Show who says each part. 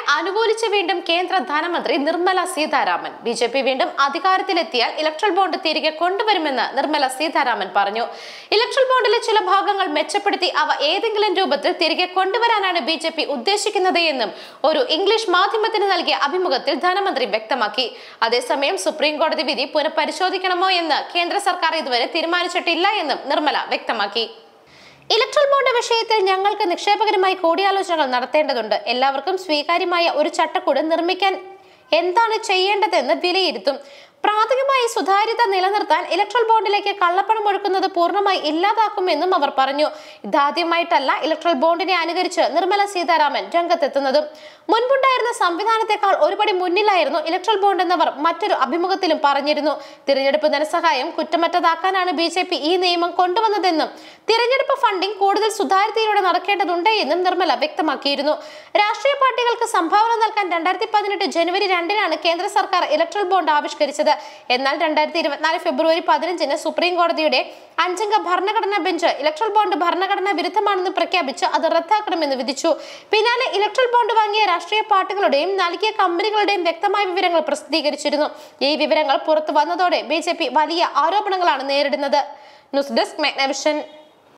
Speaker 1: അനുകൂലിച്ച് വീണ്ടും കേന്ദ്ര ധനമന്ത്രി Nirmala Sitharaman B J P വീണ്ടും അധികാരത്തിലെത്തിയാൽ ഇലക്ട്രൽ ബോണ്ട് തിരികെ കൊണ്ടുവരുമെന്ന് നിർമ്മല സീതാരാമൻ പറഞ്ഞു ഇലക്ട്രൽ ബോണ്ടിലെ ചില ഭാഗങ്ങൾ മെച്ചപ്പെടുത്തി അവ ഏതെങ്കിലും രൂപത്തിൽ തിരികെ കൊണ്ടുവരാനാണ് ബി ജെ പി ഉദ്ദേശിക്കുന്നത് എന്നും ഒരു ഇംഗ്ലീഷ് മാധ്യമത്തിന് നൽകിയ അഭിമുഖത്തിൽ ധനമന്ത്രി വ്യക്തമാക്കി അതേസമയം സുപ്രീം കോടതി വിധി പുനഃപരിശോധിക്കണമോ എന്ന് കേന്ദ്ര സർക്കാർ ഇതുവരെ തീരുമാനിച്ചിട്ടില്ല എന്നും നിർമ്മല വ്യക്തമാക്കി ഇലക്ട്രൽ ബോണ്ട് വിഷയത്തിൽ ഞങ്ങൾക്ക് നിക്ഷേപകരുമായി കൂടിയാലോചനകൾ നടത്തേണ്ടതുണ്ട് എല്ലാവർക്കും സ്വീകാര്യമായ ഒരു ചട്ടക്കൂട് നിർമ്മിക്കാൻ എന്താണ് ചെയ്യേണ്ടതെന്ന് വിലയിരുത്തും പ്രാഥമികമായി സുതാര്യത നിലനിർത്താൻ ഇലക്ട്രൽ ബോണ്ടിലേക്ക് കള്ളപ്പണം ഒഴുക്കുന്നത് പൂർണ്ണമായി ഇല്ലാതാക്കുമെന്നും അവർ പറഞ്ഞു ഇതാദ്യമായിട്ടല്ല ഇലക്ട്രൽ ബോണ്ടിനെ അനുകരിച്ച് നിർമ്മല സീതാരാമൻ രംഗത്തെത്തുന്നതും മുൻപുണ്ടായിരുന്ന സംവിധാനത്തെക്കാൾ ഒരുപടി മുന്നിലായിരുന്നു ഇലക്ട്രൽ ബോണ്ട് എന്നവർ മറ്റൊരു അഭിമുഖത്തിലും പറഞ്ഞിരുന്നു തിരഞ്ഞെടുപ്പ് ധനസഹായം കുറ്റമറ്റതാക്കാനാണ് ബി ജെ പി ഈ നിയമം കൊണ്ടുവന്നതെന്നും തിരഞ്ഞെടുപ്പ് ഫണ്ടിംഗ് കൂടുതൽ സുതാര്യതയിലൂടെ നടക്കേണ്ടതുണ്ട് എന്നും നിർമ്മല വ്യക്തമാക്കിയിരുന്നു രാഷ്ട്രീയ പാർട്ടികൾക്ക് സംഭാവന നൽകാൻ രണ്ടായിരത്തി പതിനെട്ട് ജനുവരി രണ്ടിനാണ് കേന്ദ്ര സർക്കാർ ഇലക്ട്രൽ ബോണ്ട് ആവിഷ്കരിച്ചത് എന്നാൽ രണ്ടായിരത്തി ഇരുപത്തിനാല് ഫെബ്രുവരി പതിനഞ്ചിന് സുപ്രീം കോടതിയുടെ അഞ്ചംഗ ഭരണഘടനാ ബെഞ്ച് ഇലക്ട്രൽ ബോണ്ട് ഭരണഘടനാ വിരുദ്ധമാണെന്ന് പ്രഖ്യാപിച്ച് അത് റദ്ദാക്കണമെന്ന് വിധിച്ചു പിന്നാലെ ഇലക്ട്രൽ ബോണ്ട് വാങ്ങിയ രാഷ്ട്രീയ പാർട്ടികളുടെയും നൽകിയ കമ്പനികളുടെയും വ്യക്തമായ വിവരങ്ങൾ പ്രസിദ്ധീകരിച്ചിരുന്നു ഈ വിവരങ്ങൾ പുറത്തു വന്നതോടെ ബി വലിയ ആരോപണങ്ങളാണ് നേരിടുന്നത് ന്യൂസ് ഡെസ്ക് മാഗ്നവിഷൻ